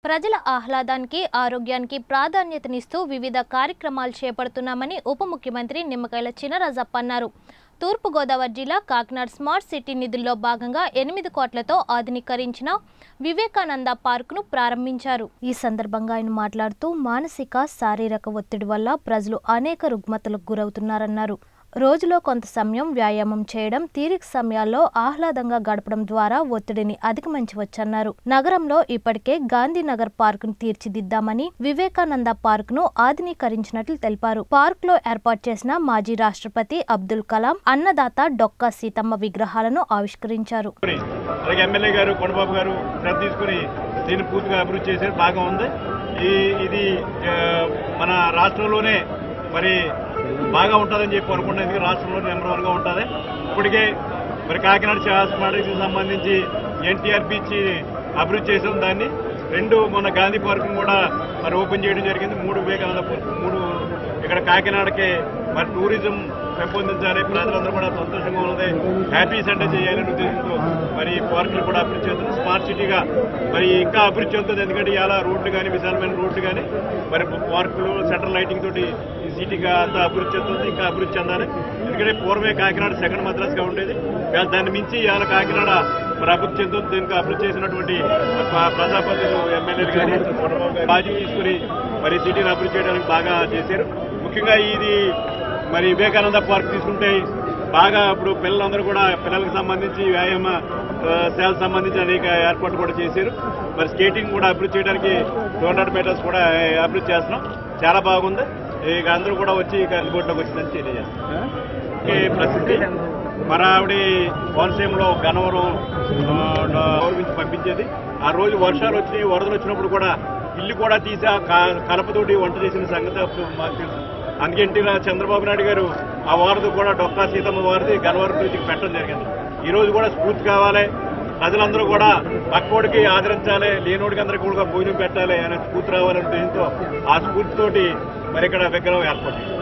ప్రజల ఆహ్లాదానికి ఆరోగ్యానికి ప్రాధాన్యతనిస్తూ వివిధ కార్యక్రమాలు చేపడుతున్నామని ఉప ముఖ్యమంత్రి నిమ్మకాయల చినరాజప్ప అన్నారు తూర్పుగోదావరి జిల్లా కాకినాడ స్మార్ట్ సిటీ నిధుల్లో భాగంగా ఎనిమిది కోట్లతో ఆధునీకరించిన వివేకానంద పార్కును ప్రారంభించారు ఈ సందర్భంగా ఆయన మాట్లాడుతూ మానసిక శారీరక ఒత్తిడి వల్ల ప్రజలు అనేక రుగ్మతలకు గురవుతున్నారన్నారు రోజులో కొంత సమయం వ్యాయామం చేయడం తీరిక సమయాల్లో ఆహ్లాదంగా గడపడం ద్వారా ఒత్తిడిని అధిగమించవచ్చన్నారు నగరంలో ఇప్పటికే గాంధీనగర్ పార్కును తీర్చిదిద్దామని వివేకానంద పార్కును ఆధునీకరించినట్లు తెలిపారు పార్క్ లో ఏర్పాటు చేసిన మాజీ రాష్ట్రపతి అబ్దుల్ కలాం అన్నదాత డొక్కా సీతమ్మ విగ్రహాలను ఆవిష్కరించారు తీసుకుని, అలాగే ఎమ్మెల్యే గారు కొండబాబు గారు శ్రద్ధ తీసుకుని దీన్ని పూర్తిగా అభివృద్ధి చేశారు బాగా ఉంది ఈ ఇది ఆ, మన రాష్ట్రంలోనే మరి బాగా ఉంటుందని చెప్పి అనుకుంటున్నాను ఎందుకంటే రాష్ట్రంలో నెంబర్ వన్గా ఉంటుంది ఇప్పటికే మరి కాకినాడ స్మార్ట్కి సంబంధించి ఎన్టీఆర్ బీచ్ అభివృద్ధి చేసాం దాన్ని రెండు మొన్న గాంధీ పార్కును కూడా మరి ఓపెన్ చేయడం జరిగింది మూడు వివేకానంద పార్క్ మూడు ఇక్కడ కాకినాడకి మరి టూరిజం పెంపొందించాలి ప్రజలందరూ కూడా సంతోషంగా ఉన్నది హ్యాపీ సెంటర్ చేయాలనే ఉద్దేశంతో మరి ఈ పార్కులు కూడా అభివృద్ధి చెందుతుంది స్మార్ట్ సిటీగా మరి ఇంకా అభివృద్ధి చెందుతుంది ఎందుకంటే ఇలా రోడ్లు కానీ విశాలమైన రోడ్లు కానీ మరి పార్కులు సెంట్రల్ లైటింగ్ తోటి ఈ సిటీగా అంతా అభివృద్ధి చెందుతుంది ఇంకా అభివృద్ధి చెందాలి ఎందుకంటే పూర్వమే కాకినాడ సెకండ్ మద్రాస్గా ఉండేది ఇవాళ దాన్ని మించి ఇవాళ కాకినాడ మరి అభివృద్ధి చెందుతుంది దీనికి అభివృద్ధి చేసినటువంటి ప్ర- ప్రజాప్రతినిధులు ఎమ్మెల్యేలు కానీ బాధ్యత తీసుకుని మరి సిటీని అభివృద్ధి చేయడానికి బాగా చేశారు ముఖ్యంగా ఇది మరి వివేకానంద పార్క్ తీసుకుంటే బాగా ఇప్పుడు పిల్లలందరూ కూడా పిల్లలకు సంబంధించి వ్యాయామ ఆ, సేవలకు సంబంధించి అనేక ఏర్పాట్లు కూడా చేశారు మరి స్కేటింగ్ కూడా అభివృద్ధి చేయడానికి టూ హండ్రెడ్ మీటర్స్ కూడా అభివృద్ధి చేస్తున్నాం చాలా బాగుంది ఇక అందరూ కూడా వచ్చి ఇక రిపోర్ట్లోకి వచ్చిందని తెలియజేస్తాం ఈ ప్రసిద్ధి మన ఆవిడ కోనసీమలో గనవరం ఆ, గౌరవించి పంపించేది ఆ రోజు వర్షాలు వచ్చి వరదలు వచ్చినప్పుడు కూడా ఇల్లు కూడా తీసి ఆ క- కలపతోటి వంట చేసిన సంగతి అప్పుడు మాకు తెలుసు అందుకే ఎన్టీ రా- చంద్రబాబు నాయుడు గారు ఆ వారధి కూడా డొక్కా సీతమ్మ వారిది గనవరం బ్రిడ్జికి పెట్టడం జరిగింది ఈ రోజు కూడా స్ఫూర్తి కావాలి ప్రజలందరూ కూడా పక్కోడికి ఆదరించాలి లేనోడికి అందరికీ కూడా భోజనం పెట్టాలి అనే స్ఫూర్తి రావాలనే ఉద్దేశంతో ఆ స్ఫూర్తితోటి మరి ఇక్కడ విగ్రహం ఏర్పాటు చేశారు.